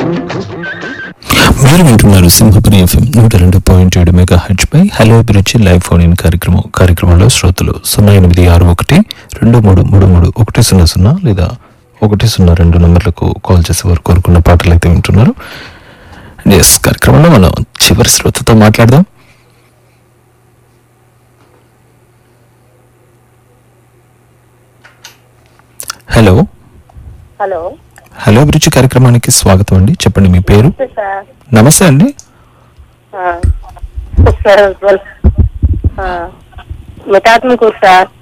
మీరు వింటున్నారు సింహపురి ఎఫ్ఎం నూట రెండు పాయింట్ ఏడు మెగా హెచ్ పై హలో అభిరుచి లైవ్ ఫోన్ ఇన్ కార్యక్రమం కార్యక్రమంలో శ్రోతలు సున్నా ఎనిమిది ఆరు ఒకటి రెండు మూడు మూడు మూడు ఒకటి సున్నా సున్నా లేదా ఒకటి సున్నా రెండు నంబర్లకు కాల్ చేసే వారు కోరుకున్న పాటలు అయితే వింటున్నారు ఎస్ కార్యక్రమంలో మనం చివరి శ్రోతతో మాట్లాడదాం హలో హలో హలో అభిరుచి కార్యక్రమానికి స్వాగతం అండి చెప్పండి మీ పేరు నమస్తే సార్ నమస్తే అండి ఆ, సార్ వెల్- ఆ, మిఠాత్మకూరు సార్